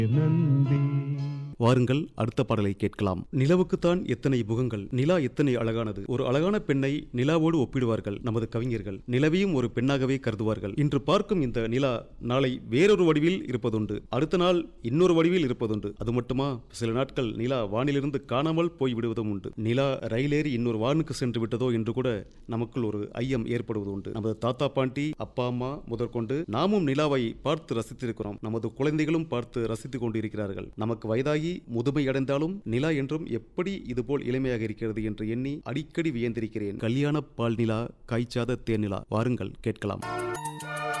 நன்றி வாருங்கள் அடுத்த பாடலை கேட்கலாம் நிலவுக்குத்தான் எத்தனை முகங்கள் நிலா எத்தனை அழகானது ஒரு அழகான பெண்ணை நிலாவோடு ஒப்பிடுவார்கள் நமது கவிஞர்கள் நிலவையும் ஒரு பெண்ணாகவே கருதுவார்கள் இன்று பார்க்கும் இந்த நிலா நாளை வேறொரு வடிவில் இருப்பதுண்டு அடுத்த நாள் இன்னொரு வடிவில் இருப்பதுண்டு அது மட்டுமா சில நாட்கள் நிலா வானிலிருந்து காணாமல் போய் விடுவதும் உண்டு நிலா ரயிலேறி இன்னொரு வானுக்கு சென்று விட்டதோ என்று கூட நமக்குள் ஒரு ஐயம் ஏற்படுவது உண்டு நமது தாத்தா பாண்டி அப்பா அம்மா முதற்கொண்டு நாமும் நிலாவை பார்த்து ரசித்திருக்கிறோம் நமது குழந்தைகளும் பார்த்து ரசித்துக் கொண்டிருக்கிறார்கள் நமக்கு வயதாகி முதுமை அடைந்தாலும் நிலா என்றும் எப்படி இதுபோல் இளமையாக இருக்கிறது என்று எண்ணி அடிக்கடி வியந்திருக்கிறேன் கல்யாண பால் நிலா காய்ச்சாத தேன் நிலா வாருங்கள் கேட்கலாம்